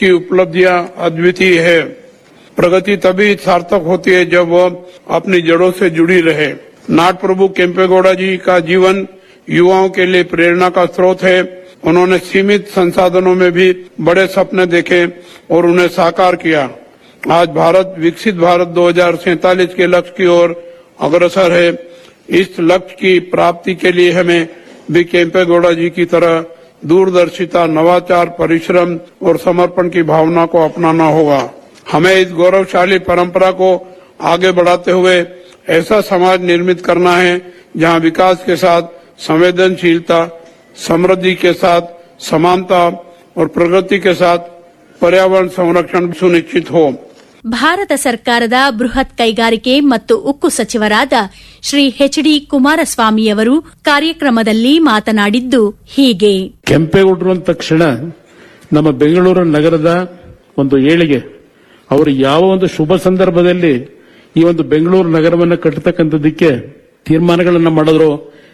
की उपलब्धियां अद्वितीय है प्रगति तभी सार्थक होती है जब वह अपनी जड़ों से जुड़ी रहे नाट प्रभु केम्पेगौड़ा जी का जीवन युवाओं के लिए प्रेरणा का स्रोत है उन्होंने सीमित संसाधनों में भी बड़े सपने देखे और उन्हें साकार किया आज भारत विकसित भारत दो के लक्ष्य की ओर अग्रसर है इस लक्ष्य की प्राप्ति के लिए हमें भी केम्पेगौड़ा जी की तरह दूरदर्शिता नवाचार परिश्रम और समर्पण की भावना को अपनाना होगा हमें इस गौरवशाली परंपरा को आगे बढ़ाते हुए ऐसा समाज निर्मित करना है जहां विकास के साथ संवेदनशीलता समृद्धि के साथ समानता और प्रगति के साथ पर्यावरण संरक्षण सुनिश्चित हो ಭಾರತ ಸರ್ಕಾರದ ಬೃಹತ್ ಕೈಗಾರಿಕೆ ಮತ್ತು ಉಕ್ಕು ಸಚಿವರಾದ ಶ್ರೀ ಎಚ್ ಡಿ ಕುಮಾರಸ್ವಾಮಿಯವರು ಕಾರ್ಯಕ್ರಮದಲ್ಲಿ ಮಾತನಾಡಿದ್ದು ಹೀಗೆ ಕೆಂಪೇಗೌಡರು ಅಂದ ತಕ್ಷಣ ನಮ್ಮ ಬೆಂಗಳೂರು ನಗರದ ಒಂದು ಏಳಿಗೆ ಅವರು ಯಾವ ಒಂದು ಶುಭ ಸಂದರ್ಭದಲ್ಲಿ ಈ ಒಂದು ಬೆಂಗಳೂರು ನಗರವನ್ನು ಕಟ್ಟತಕ್ಕಂಥದ್ದಕ್ಕೆ ತೀರ್ಮಾನಗಳನ್ನು ಮಾಡಿದ್ರು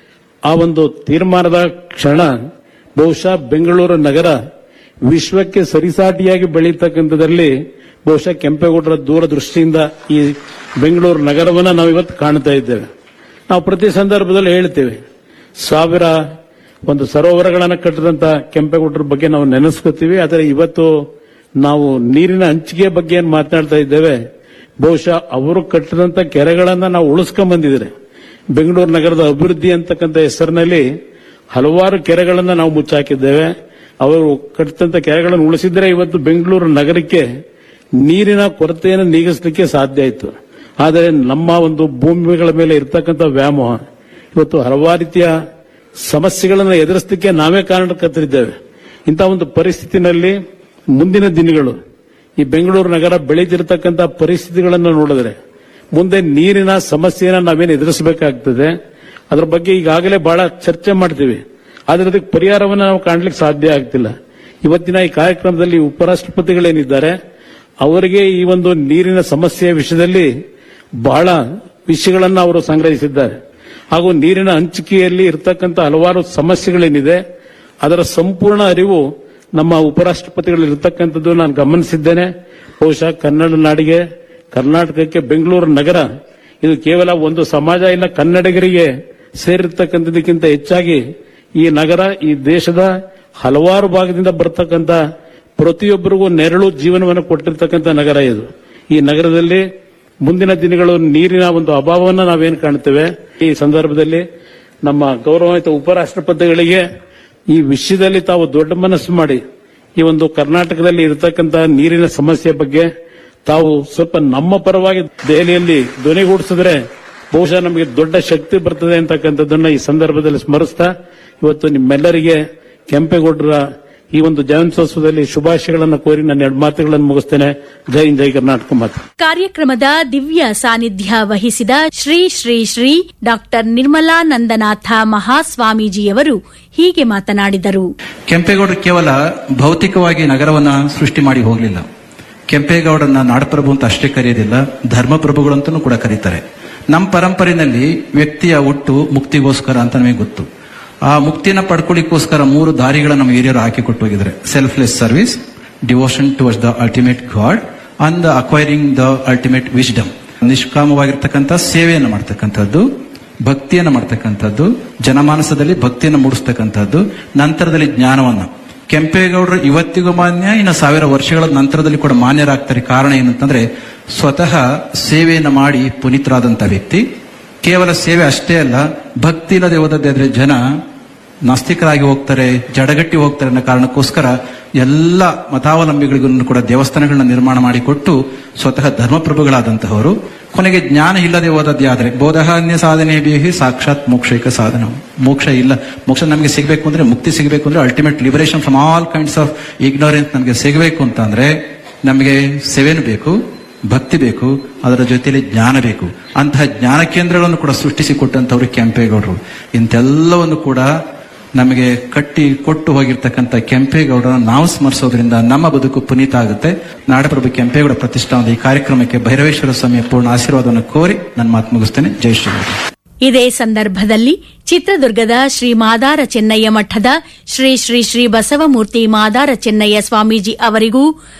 ಆ ಒಂದು ತೀರ್ಮಾನದ ಕ್ಷಣ ಬಹುಶಃ ಬೆಂಗಳೂರು ನಗರ ವಿಶ್ವಕ್ಕೆ ಸರಿಸಾಟಿಯಾಗಿ ಬೆಳೀತಕ್ಕಂಥದ್ರಲ್ಲಿ ಬಹುಶಃ ಕೆಂಪೇಗೌಡರ ದೂರದೃಷ್ಟಿಯಿಂದ ಈ ಬೆಂಗಳೂರು ನಗರವನ್ನ ನಾವು ಇವತ್ತು ಕಾಣ್ತಾ ಇದ್ದೇವೆ ನಾವು ಪ್ರತಿ ಸಂದರ್ಭದಲ್ಲಿ ಹೇಳ್ತೇವೆ ಸಾವಿರ ಒಂದು ಸರೋವರಗಳನ್ನು ಕಟ್ಟಿದಂತ ಕೆಂಪೇಗೌಡರ ಬಗ್ಗೆ ನಾವು ನೆನೆಸ್ಕೋತೀವಿ ಆದರೆ ಇವತ್ತು ನಾವು ನೀರಿನ ಹಂಚಿಕೆ ಬಗ್ಗೆ ಏನ್ ಮಾತನಾಡ್ತಾ ಇದ್ದೇವೆ ಬಹುಶಃ ಅವರು ಕಟ್ಟಿದಂತ ಕೆರೆಗಳನ್ನ ನಾವು ಉಳಿಸ್ಕೊಂಡ್ ಬಂದಿದ್ರೆ ಬೆಂಗಳೂರು ನಗರದ ಅಭಿವೃದ್ಧಿ ಅಂತಕ್ಕಂಥ ಹೆಸರಿನಲ್ಲಿ ಹಲವಾರು ಕೆರೆಗಳನ್ನ ನಾವು ಮುಚ್ಚಾಕಿದ್ದೇವೆ ಅವರು ಕಟ್ಟಿದಂತ ಕೆರೆಗಳನ್ನು ಉಳಿಸಿದ್ರೆ ಇವತ್ತು ಬೆಂಗಳೂರು ನಗರಕ್ಕೆ ನೀರಿನ ಕೊರತೆಯನ್ನು ನೀಗಿಸಲಿಕ್ಕೆ ಸಾಧ್ಯ ಆಯಿತು ಆದರೆ ನಮ್ಮ ಒಂದು ಭೂಮಿಗಳ ಮೇಲೆ ಇರ್ತಕ್ಕಂಥ ವ್ಯಾಮೋಹ ಇವತ್ತು ಹಲವಾರು ರೀತಿಯ ಸಮಸ್ಯೆಗಳನ್ನು ಎದುರಿಸಲಿಕ್ಕೆ ನಾವೇ ಕಾರಣಕರ್ತರಿದ್ದೇವೆ ಇಂಥ ಒಂದು ಪರಿಸ್ಥಿತಿನಲ್ಲಿ ಮುಂದಿನ ದಿನಗಳು ಈ ಬೆಂಗಳೂರು ನಗರ ಬೆಳೀತಿರ್ತಕ್ಕಂಥ ಪರಿಸ್ಥಿತಿಗಳನ್ನು ನೋಡಿದ್ರೆ ಮುಂದೆ ನೀರಿನ ಸಮಸ್ಯೆಯನ್ನು ನಾವೇನು ಎದುರಿಸಬೇಕಾಗ್ತದೆ ಅದರ ಬಗ್ಗೆ ಈಗಾಗಲೇ ಬಹಳ ಚರ್ಚೆ ಮಾಡ್ತೀವಿ ಆದರೆ ಅದಕ್ಕೆ ಪರಿಹಾರವನ್ನು ನಾವು ಕಾಣಲಿಕ್ಕೆ ಸಾಧ್ಯ ಆಗ್ತಿಲ್ಲ ಇವತ್ತಿನ ಈ ಕಾರ್ಯಕ್ರಮದಲ್ಲಿ ಉಪರಾಷ್ಟ್ರಪತಿಗಳೇನಿದ್ದಾರೆ ಅವರಿಗೆ ಈ ಒಂದು ನೀರಿನ ಸಮಸ್ಯೆಯ ವಿಷಯದಲ್ಲಿ ಬಹಳ ವಿಷಯಗಳನ್ನು ಅವರು ಸಂಗ್ರಹಿಸಿದ್ದಾರೆ ಹಾಗೂ ನೀರಿನ ಹಂಚಿಕೆಯಲ್ಲಿ ಇರತಕ್ಕಂಥ ಹಲವಾರು ಸಮಸ್ಯೆಗಳೇನಿದೆ ಅದರ ಸಂಪೂರ್ಣ ಅರಿವು ನಮ್ಮ ಉಪರಾಷ್ಟ್ರಪತಿಗಳು ಇರತಕ್ಕಂಥದ್ದು ನಾನು ಗಮನಿಸಿದ್ದೇನೆ ಬಹುಶಃ ಕನ್ನಡ ನಾಡಿಗೆ ಕರ್ನಾಟಕಕ್ಕೆ ಬೆಂಗಳೂರು ನಗರ ಇದು ಕೇವಲ ಒಂದು ಸಮಾಜ ಇಲ್ಲ ಕನ್ನಡಿಗರಿಗೆ ಸೇರಿರ್ತಕ್ಕಂಥದಕ್ಕಿಂತ ಹೆಚ್ಚಾಗಿ ಈ ನಗರ ಈ ದೇಶದ ಹಲವಾರು ಭಾಗದಿಂದ ಬರ್ತಕ್ಕಂಥ ಪ್ರತಿಯೊಬ್ಬರಿಗೂ ನೆರಳು ಜೀವನವನ್ನು ಕೊಟ್ಟಿರ್ತಕ್ಕಂಥ ನಗರ ಇದು ಈ ನಗರದಲ್ಲಿ ಮುಂದಿನ ದಿನಗಳು ನೀರಿನ ಒಂದು ಅಭಾವವನ್ನು ನಾವೇನು ಕಾಣ್ತೇವೆ ಈ ಸಂದರ್ಭದಲ್ಲಿ ನಮ್ಮ ಗೌರವಾನ್ವಿತ ಉಪರಾಷ್ಟ್ರಪತಿಗಳಿಗೆ ಈ ವಿಷಯದಲ್ಲಿ ತಾವು ದೊಡ್ಡ ಮನಸ್ಸು ಮಾಡಿ ಈ ಒಂದು ಕರ್ನಾಟಕದಲ್ಲಿ ಇರತಕ್ಕಂತ ನೀರಿನ ಸಮಸ್ಯೆ ಬಗ್ಗೆ ತಾವು ಸ್ವಲ್ಪ ನಮ್ಮ ಪರವಾಗಿ ದೆಹಲಿಯಲ್ಲಿ ಧ್ವನಿಗೂಡಿಸಿದ್ರೆ ಬಹುಶಃ ನಮಗೆ ದೊಡ್ಡ ಶಕ್ತಿ ಬರ್ತದೆ ಅಂತಕ್ಕಂಥದ್ದನ್ನ ಈ ಸಂದರ್ಭದಲ್ಲಿ ಸ್ಮರಿಸ್ತಾ ಇವತ್ತು ನಿಮ್ಮೆಲ್ಲರಿಗೆ ಕೆಂಪೇಗೌಡರ ಈ ಒಂದು ಜಯಂತ್ಯೋತ್ಸವದಲ್ಲಿ ಶುಭಾಶಯಗಳನ್ನು ಕೋರಿ ನನ್ನ ಎರಡು ಮಾತುಗಳನ್ನು ಮುಗಿಸ್ತೇನೆ ಜೈ ಹಿಂದ್, ಜೈ ಕರ್ನಾಟಕ ಮಾತು ಕಾರ್ಯಕ್ರಮದ ದಿವ್ಯ ಸಾನ್ನಿಧ್ಯ ವಹಿಸಿದ ಶ್ರೀ ಶ್ರೀ ಶ್ರೀ ಡಾಕ್ಟರ್ ನಿರ್ಮಲಾನಂದನಾಥ ಮಹಾಸ್ವಾಮೀಜಿಯವರು ಹೀಗೆ ಮಾತನಾಡಿದರು ಕೆಂಪೇಗೌಡರು ಕೇವಲ ಭೌತಿಕವಾಗಿ ನಗರವನ್ನ ಸೃಷ್ಟಿ ಮಾಡಿ ಹೋಗಲಿಲ್ಲ ಕೆಂಪೇಗೌಡರನ್ನ ನಾಡಪ್ರಭು ಅಂತ ಅಷ್ಟೇ ಕರೆಯೋದಿಲ್ಲ ಧರ್ಮಪ್ರಭುಗಳು ಅಂತಲೂ ಕೂಡ ಕರೀತಾರೆ ನಮ್ಮ ಪರಂಪರೆಯಲ್ಲಿ ವ್ಯಕ್ತಿಯ ಹುಟ್ಟು ಮುಕ್ತಿಗೋಸ್ಕರ ಅಂತ ನಮಗೆ ಗೊತ್ತು ಆ ಮುಕ್ತಿನ ಪಡ್ಕೊಳ್ಳಿಕ್ಕೋಸ್ಕರ ಮೂರು ದಾರಿಗಳನ್ನ ನಮ್ಮ ಹಿರಿಯರು ಹಾಕಿ ಕೊಟ್ಟು ಹೋಗಿದ್ದಾರೆ selfless service devotion towards the ultimate God and acquiring the ultimate wisdom ನಿಷ್ಕಾಮವಾಗಿರ್ತಕ್ಕಂಥ ಸೇವೆಯನ್ನು ಮಾಡ್ತಕ್ಕಂಥದ್ದು ಭಕ್ತಿಯನ್ನು ಮಾಡ್ತಕ್ಕಂಥದ್ದು ಜನಮಾನಸದಲ್ಲಿ ಭಕ್ತಿಯನ್ನು ಮೂಡಿಸ್ತಕ್ಕಂಥದ್ದು ನಂತರದಲ್ಲಿ ಜ್ಞಾನವನ್ನ ಕೆಂಪೇಗೌಡರು ಇವತ್ತಿಗೂ ಮಾನ್ಯ ಇನ್ನು ಸಾವಿರ ವರ್ಷಗಳ ನಂತರದಲ್ಲಿ ಕೂಡ ಮಾನ್ಯರಾಗ್ತಾರೆ ಕಾರಣ ಏನಂತಂದ್ರೆ ಸ್ವತಃ ಸೇವೆಯನ್ನು ಮಾಡಿ ಪುನೀತರಾದಂಥ ವ್ಯಕ್ತಿ ಕೇವಲ ಸೇವೆ ಅಷ್ಟೇ ಅಲ್ಲ ಭಕ್ತಿ ಇಲ್ಲದೆ ಹೋದದ್ದಾದ್ರೆ ಜನ ನಾಸ್ತಿಕರಾಗಿ ಹೋಗ್ತಾರೆ ಜಡಗಟ್ಟಿ ಹೋಗ್ತಾರೆ ಅನ್ನೋ ಕಾರಣಕ್ಕೋಸ್ಕರ ಎಲ್ಲ ಮತಾವಲಂಬಿಗಳಿಗೂ ಕೂಡ ದೇವಸ್ಥಾನಗಳನ್ನ ನಿರ್ಮಾಣ ಮಾಡಿಕೊಟ್ಟು ಸ್ವತಃ ಧರ್ಮಪ್ರಭುಗಳಾದಂತಹವರು ಕೊನೆಗೆ ಜ್ಞಾನ ಇಲ್ಲದೆ ಹೋದದ್ದಾದ್ರೆ ಬೋಧಹಾನ್ಯ ಸಾಧನೆ ಬೇಹಿ ಸಾಕ್ಷಾತ್ ಮೋಕ್ಷೈಕ ಸಾಧನ ಮೋಕ್ಷ ಇಲ್ಲ ಮೋಕ್ಷ ನಮಗೆ ಸಿಗಬೇಕು ಅಂದ್ರೆ ಮುಕ್ತಿ ಸಿಗಬೇಕು ಅಂದ್ರೆ ultimate liberation from all kinds of ignorance ನಮಗೆ ಸಿಗಬೇಕು ಅಂತಂದ್ರೆ ನಮಗೆ ಸೇವೆನೂ ಬೇಕು ಭಕ್ತಿ ಬೇಕು ಅದರ ಜೊತೆಯಲ್ಲಿ ಜ್ಞಾನ ಬೇಕು ಅಂತಹ ಜ್ಞಾನ ಕೇಂದ್ರಗಳನ್ನು ಕೂಡ ಸೃಷ್ಟಿಸಿಕೊಟ್ಟಂತವರು ಕೆಂಪೇಗೌಡರು ಇಂತೆಲ್ಲವನ್ನು ಕೂಡ ನಮಗೆ ಕಟ್ಟಿ ಕೊಟ್ಟು ಹೋಗಿರ್ತಕ್ಕಂಥ ಕೆಂಪೇಗೌಡರನ್ನು ನಾವು ಸ್ಮರಿಸೋದ್ರಿಂದ ನಮ್ಮ ಬದುಕು ಪುನೀತ ಆಗುತ್ತೆ ನಾಡಪ್ರಭು ಕೆಂಪೇಗೌಡ ಪ್ರತಿಷ್ಠಾನದ ಈ ಕಾರ್ಯಕ್ರಮಕ್ಕೆ ಭೈರವೇಶ್ವರ ಸ್ವಾಮಿಯ ಪೂರ್ಣ ಆಶೀರ್ವಾದವನ್ನು ಕೋರಿ ನನ್ನ ಮಾತು ಮುಗಿಸ್ತೇನೆ ಜೈ ಶ್ರೀರಾಮ್ ಇದೇ ಸಂದರ್ಭದಲ್ಲಿ ಚಿತ್ರದುರ್ಗದ ಶ್ರೀ ಮಾದಾರ ಚೆನ್ನಯ್ಯ ಮಠದ ಶ್ರೀ ಶ್ರೀ ಶ್ರೀ ಬಸವಮೂರ್ತಿ ಮಾದಾರ ಚೆನ್ನಯ್ಯ ಸ್ವಾಮೀಜಿ ಅವರಿಗೂ